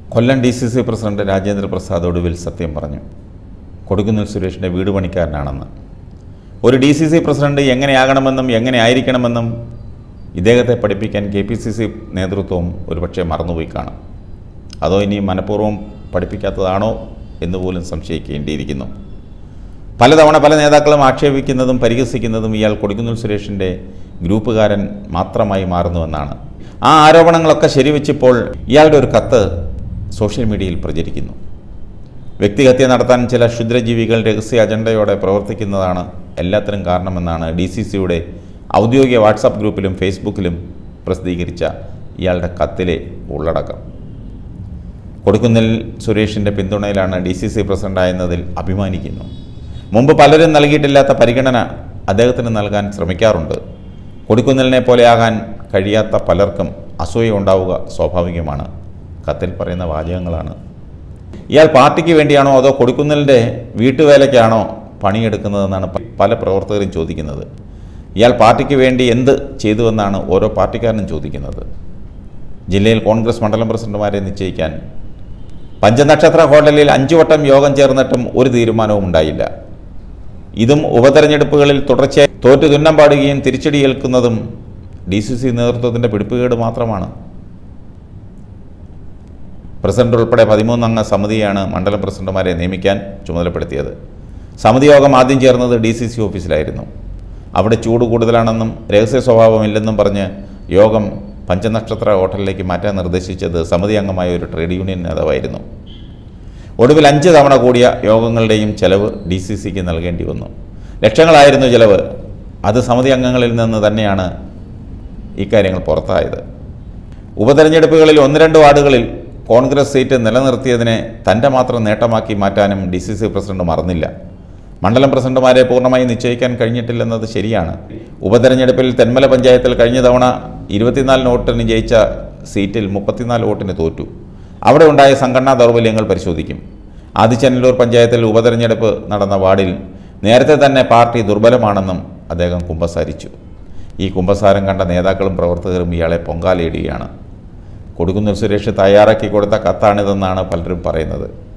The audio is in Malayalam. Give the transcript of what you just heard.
കൊല്ലം D C C president Rajendra Prasad ഒടുവിൽ സത്യം പറഞ്ഞു കൊടുക്കുന്നിൽ സുരേഷിൻ്റെ വീട് പണിക്കാരനാണെന്ന് ഒരു ഡി സി സി പ്രസിഡന്റ് എങ്ങനെയാകണമെന്നും എങ്ങനെ ആയിരിക്കണമെന്നും ഇദ്ദേഹത്തെ പഠിപ്പിക്കാൻ കെ പി സി സി നേതൃത്വവും ഒരുപക്ഷെ മറന്നുപോയി കാണും അതോ ഇനി മനഃപൂർവ്വം പഠിപ്പിക്കാത്തതാണോ എന്ന് പോലും സംശയിക്കേണ്ടിയിരിക്കുന്നു പലതവണ പല നേതാക്കളും ആക്ഷേപിക്കുന്നതും പരിഹസിക്കുന്നതും ഇയാൾ കൊടുക്കുന്നിൽ സുരേഷിൻ്റെ ഗ്രൂപ്പുകാരൻ മാത്രമായി മാറുന്നുവെന്നാണ് ആ ആരോപണങ്ങളൊക്കെ ശരിവെച്ചിപ്പോൾ ഇയാളുടെ ഒരു കത്ത് സോഷ്യൽ മീഡിയയിൽ പ്രചരിക്കുന്നു വ്യക്തിഹത്യ നടത്താൻ ചില ക്ഷുദ്രജീവികൾ രഹസ്യ അജണ്ടയോടെ പ്രവർത്തിക്കുന്നതാണ് എല്ലാത്തിനും കാരണമെന്നാണ് ഡി സി സിയുടെ ഔദ്യോഗിക വാട്സാപ്പ് ഗ്രൂപ്പിലും ഫേസ്ബുക്കിലും പ്രസിദ്ധീകരിച്ച ഇയാളുടെ കത്തിലെ ഉള്ളടക്കം കൊടുക്കുന്നിൽ സുരേഷിൻ്റെ പിന്തുണയിലാണ് ഡി സി സി പ്രസിഡൻ്റായെന്നതിൽ അഭിമാനിക്കുന്നു മുമ്പ് പലരും നൽകിയിട്ടില്ലാത്ത പരിഗണന അദ്ദേഹത്തിന് നൽകാൻ ശ്രമിക്കാറുണ്ട് കൊടുക്കുന്നിലിനെ പോലെയാകാൻ കഴിയാത്ത പലർക്കും അസൂയ ഉണ്ടാവുക സ്വാഭാവികമാണ് കത്തിൽ പറയുന്ന വാചകങ്ങളാണ് ഇയാൾ പാർട്ടിക്ക് വേണ്ടിയാണോ അതോ കൊടുക്കുന്നിലിൻ്റെ വീട്ടുവേലയ്ക്കാണോ പണിയെടുക്കുന്നതെന്നാണ് പ- പല പ്രവർത്തകരും ചോദിക്കുന്നത് ഇയാൾ പാർട്ടിക്ക് വേണ്ടി എന്ത് ചെയ്തുവെന്നാണ് ഓരോ പാർട്ടിക്കാരനും ചോദിക്കുന്നത് ജില്ലയിൽ കോൺഗ്രസ് മണ്ഡലം പ്രസിഡന്റുമാരെ നിശ്ചയിക്കാൻ പഞ്ചനക്ഷത്ര ഹോട്ടലിൽ അഞ്ചു വട്ടം യോഗം ചേർന്നിട്ടും ഒരു തീരുമാനവും ഉണ്ടായില്ല ഇതും ഉപതെരഞ്ഞെടുപ്പുകളിൽ തുടർച്ചയായി തോറ്റു തുന്നം പാടുകയും തിരിച്ചടി ഏൽക്കുന്നതും ഡി സി സി നേതൃത്വത്തിൻ്റെ പിടിപ്പുകേട് മാത്രമാണ് പ്രസിഡന്റ് ഉൾപ്പെടെ പതിമൂന്നംഗ സമിതിയാണ് മണ്ഡലം പ്രസിഡന്റുമാരെ നിയമിക്കാൻ ചുമതലപ്പെടുത്തിയത് സമിതി യോഗം ആദ്യം ചേർന്നത് ഡി സി സി ഓഫീസിലായിരുന്നു അവിടെ ചൂട് കൂടുതലാണെന്നും രഹസ്യ സ്വഭാവമില്ലെന്നും പറഞ്ഞ് യോഗം പഞ്ചനക്ഷത്ര ഹോട്ടലിലേക്ക് മാറ്റാൻ നിർദ്ദേശിച്ചത് സമിതി അംഗമായ ഒരു ട്രേഡ് യൂണിയൻ നേതാവായിരുന്നു ഒടുവിൽ അഞ്ച് തവണ കൂടിയ യോഗങ്ങളുടെയും ചെലവ് ഡി സി സിക്ക് നൽകേണ്ടി വന്നു ലക്ഷങ്ങളായിരുന്നു ചെലവ് അത് സമിതി അംഗങ്ങളിൽ നിന്ന് തന്നെയാണ് ഇക്കാര്യങ്ങൾ പുറത്തായത് ഉപതെരഞ്ഞെടുപ്പുകളിൽ ഒന്ന് രണ്ട് വാർഡുകളിൽ കോൺഗ്രസ് സീറ്റ് നിലനിർത്തിയതിനെ തൻ്റെ മാത്രം നേട്ടമാക്കി മാറ്റാനും ഡി സി സി പ്രസിഡന്റ് മറന്നില്ല മണ്ഡലം പ്രസിഡന്റുമാരെ പൂർണ്ണമായി നിശ്ചയിക്കാൻ കഴിഞ്ഞിട്ടില്ലെന്നത് ശരിയാണ് ഉപതെരഞ്ഞെടുപ്പിൽ തെന്മല പഞ്ചായത്തിൽ കഴിഞ്ഞ തവണ ഇരുപത്തിനാലിന് വോട്ടിന് ജയിച്ച സീറ്റിൽ മുപ്പത്തിനാല് വോട്ടിന് തോറ്റു അവിടെ ഉണ്ടായ സംഘടനാ ദൗർബല്യങ്ങൾ പരിശോധിക്കും ആദിച്ചനല്ലൂർ പഞ്ചായത്തിൽ ഉപതെരഞ്ഞെടുപ്പ് നടന്ന വാർഡിൽ നേരത്തെ തന്നെ പാർട്ടി ദുർബലമാണെന്നും അദ്ദേഹം കുമ്പസാരിച്ചു ഈ കുമ്പസാരം കണ്ട നേതാക്കളും പ്രവർത്തകരും ഇയാളെ പൊങ്കാലയിടുകയാണ് കൊടുക്കുന്നിൽ സുരേഷ് തയ്യാറാക്കി കൊടുത്ത കത്താണിതെന്നാണ് പലരും പറയുന്നത്